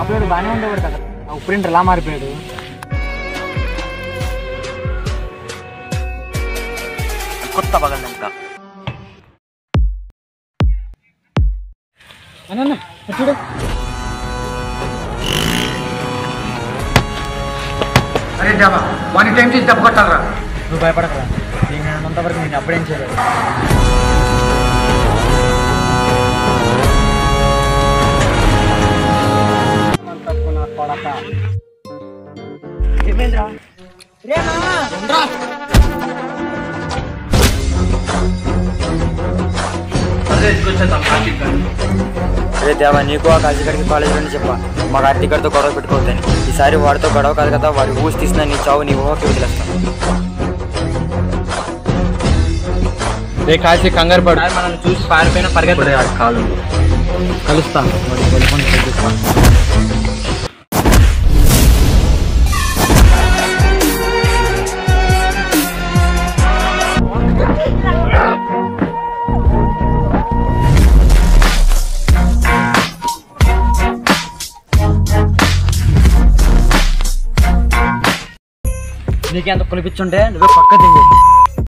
పిల్లడు బాగానే ఉండేవాడు కదా ఆ ఉప్పురింటి ఎలా మారిపోయాడు కొత్త పగలంతా అన్న చూడు అరే జాబా వాని టైం చేసి దెబ్బ కొట్టాలరా నువ్వు భయపడకరా నేను నేనంత వరకు నేను అప్పుడేం చేయలేదు ఏమైందిరా అరే దేవా నీకు ఆ కాశీగడికి కాలేజీలోనే చెప్పా మా కార్తీక్ గారితో గొడవ పెట్టుకోవద్దని ఈసారి వాడితో గొడవ కాదు కదా వాడి ఊసి తీసిన నీ చావు నీ ఊహకి వదిలేస్తాను రే కాశీ కంగారు పడు మనల్ని చూసి పారిపోయిన పరిగెత్తాడు కాలు కలుస్తా వాడి టెలిఫోన్ తెప్పిస్తా నీకెంత కొనిపించుంటే నువ్వే పక్క తిండి